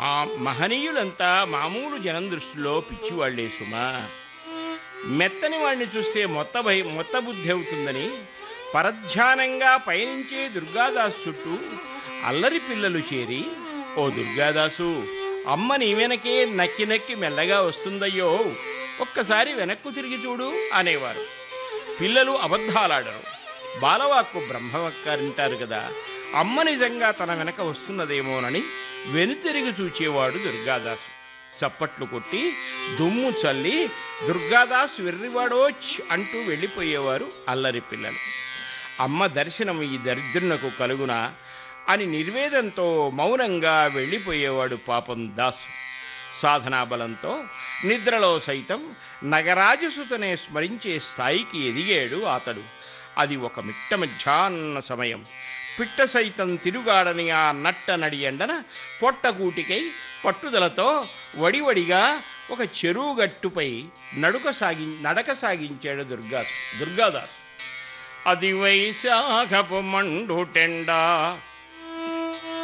మా మహనీయులంతా మామూలు జనం దృష్టిలో పిచ్చివాళ్లే సుమా మెత్తని వాణ్ణి చూస్తే మొత్త భయ మొత్త బుద్ధి అవుతుందని పరధ్యానంగా పయనించే దుర్గాదాసు చుట్టూ అల్లరి పిల్లలు చేరి ఓ దుర్గాదాసు అమ్మ నీ వెనకే నక్కి నక్కి మెల్లగా వస్తుందయ్యో ఒక్కసారి వెనక్కు తిరిగి చూడు అనేవారు పిల్లలు అబద్ధాలాడరు బాలవాక్కు బ్రహ్మవక్కారంటారు కదా అమ్మ నిజంగా తన వెనక వస్తున్నదేమోనని వెనుతిరిగి చూచేవాడు దుర్గాదాసు చప్పట్లు కొట్టి దుమ్ము చల్లి దుర్గాదాస్ వెర్రివాడోచ్ అంటూ వెళ్ళిపోయేవారు అల్లరి పిల్లలు అమ్మ దర్శనం ఈ దరిద్రునకు కలుగునా అని నిర్వేదంతో మౌనంగా వెళ్ళిపోయేవాడు పాపం దాసు సాధనా బలంతో నిద్రలో సైతం నగరాజసుతనే స్మరించే స్థాయికి ఎదిగాడు అతడు అది ఒక మిట్ట మధ్యాహ్న సమయం పిట్ట సైతం తిరుగాడని ఆ నట్ట నడి ఎండన పొట్టగూటికై పట్టుదలతో వడివడిగా ఒక చెరువు గట్టుపై నడుక సాగి నడక సాగించాడు దుర్గా దుర్గాదాస్ అది వైశాఖపు మండుటెండా